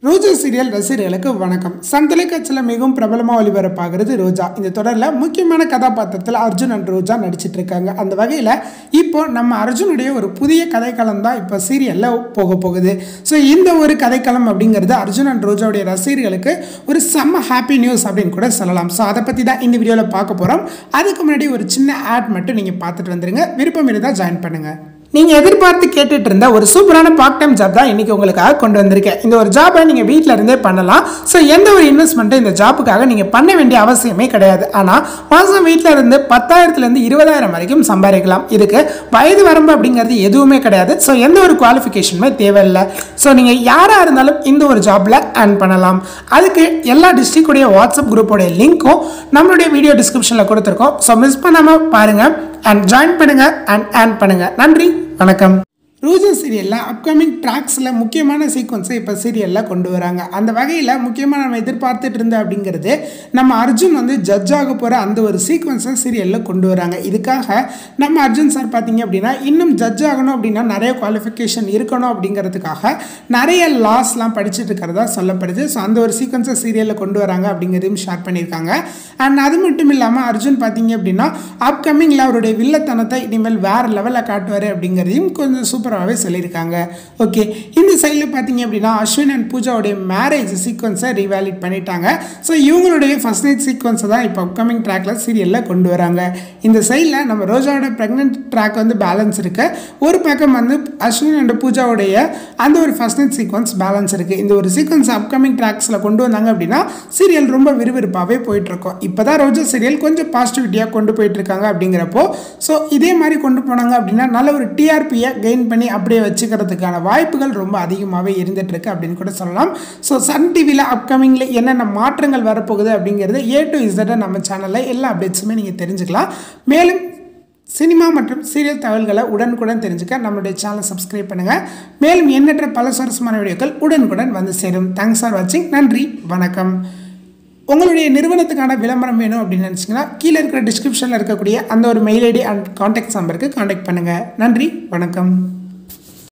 ரோஜா serial ரசிகர்களுக்கு வணக்கம் Sun தொலைக்காட்சியில் மிகவும் பிரபலமாக ஒளிபரப்பாகிறது ரோஜா இந்த தொடரில் முக்கியமான கதாபாத்திரத்தில் அர்ஜுன் அண்ட் ரோஜா நடிச்சிட்டு இருக்காங்க அந்த வகையில் இப்போ நம்ம அர்ஜுனுடைய ஒரு புதிய கதைக்களம் தான் இப்போ சீரியலில் போக போகுது ஸோ இந்த ஒரு கதைக்களம் அப்படிங்கிறது அர்ஜுன் அண்ட் ரோஜாவுடைய ரசிகர்களுக்கு ஒரு செம்ம ஹாப்பி நியூஸ் அப்படின்னு கூட சொல்லலாம் ஸோ அதை பற்றி தான் இந்த வீடியோவில் பார்க்க போகிறோம் அதுக்கு முன்னாடி ஒரு சின்ன ஆட் மட்டும் நீங்கள் பார்த்துட்டு வந்துருங்க விருப்பம் இருந்தால் ஜாயின் பண்ணுங்கள் நீங்கள் எதிர்பார்த்து கேட்டுட்டு இருந்த ஒரு சூப்பரான பார்ட் டைம் ஜாப் தான் இன்றைக்கி உங்களுக்காக கொண்டு வந்திருக்கேன் இந்த ஒரு ஜாபை நீங்கள் வீட்டில் இருந்தே பண்ணலாம் ஸோ எந்த ஒரு இன்வெஸ்ட்மெண்ட்டும் இந்த ஜாப்புக்காக நீங்கள் பண்ண வேண்டிய அவசியமே கிடையாது ஆனால் மாதம் வீட்டில் இருந்து பத்தாயிரத்துலேருந்து இருபதாயிரம் வரைக்கும் சம்பாதிக்கலாம் இதுக்கு வயது வரம்பு அப்படிங்கிறது எதுவுமே கிடையாது ஸோ எந்த ஒரு குவாலிஃபிகேஷனுமே தேவையில்லை ஸோ நீங்கள் யாராக இருந்தாலும் இந்த ஒரு ஜாப்பில் ஏர்ன் பண்ணலாம் அதுக்கு எல்லா டிஸ்ட்ரிக்டுடைய வாட்ஸ்அப் குரூப்போடைய லிங்க்கும் நம்மளுடைய வீடியோ டிஸ்கிரிப்ஷனில் கொடுத்துருக்கோம் ஸோ மிஸ் பண்ணாமல் பாருங்கள் அண்ட் ஜாயின் பண்ணுங்கள் அண்ட் ஏர்ன் பண்ணுங்கள் நன்றி வணக்கம் ரோஜா சீரியலில் அப்கமிங் ட்ராக்ஸில் முக்கியமான சீக்வன்ஸை இப்போ சீரியலில் கொண்டு வராங்க அந்த வகையில் முக்கியமாக நம்ம எதிர்பார்த்துட்டு இருந்த அப்படிங்கிறது நம்ம அர்ஜுன் வந்து ஜட்ஜ் ஆக போகிற அந்த ஒரு சீக்வன்ஸை சீரியலில் கொண்டு வராங்க இதுக்காக நம்ம அர்ஜுன் சார் பார்த்தீங்க அப்படின்னா இன்னும் ஜட்ஜ் ஆகணும் அப்படின்னா நிறைய குவாலிஃபிகேஷன் இருக்கணும் அப்படிங்கிறதுக்காக நிறைய லாஸ்லாம் படிச்சுட்டு இருக்கிறதா சொல்லப்படுது ஸோ அந்த ஒரு சீக்வன்ஸை சீரியலில் கொண்டு வராங்க அப்படிங்கிறதையும் ஷேர் பண்ணியிருக்காங்க அண்ட் அது மட்டும் இல்லாமல் அர்ஜுன் பார்த்தீங்க அப்படின்னா அப்கமிங்கில் அவருடைய வில்லத்தனத்தை இனிமேல் வேறு லெவலில் காட்டுவார் அப்படிங்கிறதையும் கொஞ்சம் சூப்பராகவே சொல்லியிருக்காங்க ஓகே இந்த சைடில் பார்த்தீங்க அப்படின்னா அஸ்வின் அண்ட் பூஜாவுடைய மேரேஜ் சீக்வன்ஸை ரிவாலிட் பண்ணிட்டாங்க ஸோ இவங்களுடைய ஃபஸ்ட் நைட் சீக்வன்ஸை தான் இப்போ அப்கமிங் ட்ராக்ல சீரியலில் கொண்டு வராங்க இந்த சைடில் நம்ம ரோஜாவோட ப்ரெக்னென்ட் ட்ராக் வந்து பேலன்ஸ் இருக்கு ஒரு பக்கம் வந்து அஸ்வின் அண்ட் பூஜாவுடைய அந்த ஒரு ஃபஸ்ட் நைட் சீக்வன்ஸ் பேலன்ஸ் இருக்குது இந்த ஒரு சீக்வன்ஸ் அப்கமிங் ட்ராக்ஸில் கொண்டு வந்தாங்க அப்படின்னா சீரியல் ரொம்ப விறுவிறுப்பாகவே போயிட்டுருக்கோம் இப்போ தான் ரோஜா சீரியல் கொஞ்சம் பாசிட்டிவிட்டியாக கொண்டு போயிட்டுருக்காங்க அப்படிங்கிறப்போ ஸோ இதே மாதிரி கொண்டு போனாங்க அப்படின்னா நல்ல ஒரு டிஆர்பியை கெயின் பண்ணி அப்படியே வச்சுக்கிறதுக்கான வாய்ப்புகள் ரொம்ப அதிகமாகவே இருந்துகிட்ருக்கு அப்படின்னு கூட சொல்லலாம் ஸோ சன் டிவியில் அப்கமிங்கில் என்னென்ன மாற்றங்கள் வரப்போகுது அப்படிங்கிறது ஏ டு இசட்டை நம்ம சேனலில் எல்லா அப்டேட்ஸுமே நீங்கள் தெரிஞ்சுக்கலாம் மேலும் சினிமா மற்றும் சீரியல் தகவல்களை உடனுக்குடன் தெரிஞ்சுக்க நம்மளுடைய சேனலை சப்ஸ்கிரைப் பண்ணுங்கள் மேலும் எண்ணற்ற பல சுவாரஸ்யமான வீடியோக்கள் உடனுக்குடன் வந்து சேரும் தேங்க்ஸ் ஃபார் வாட்சிங் நன்றி வணக்கம் உங்களுடைய நிறுவனத்துக்கான விளம்பரம் வேணும் அப்படின்னு நினச்சிங்கன்னா கீழே இருக்கிற டிஸ்கிரிப்ஷனில் இருக்கக்கூடிய அந்த ஒரு மெயில் ஐடி அண்ட் காண்டாக்ட் நம்பருக்கு காண்டாக்ட் பண்ணுங்கள் நன்றி வணக்கம்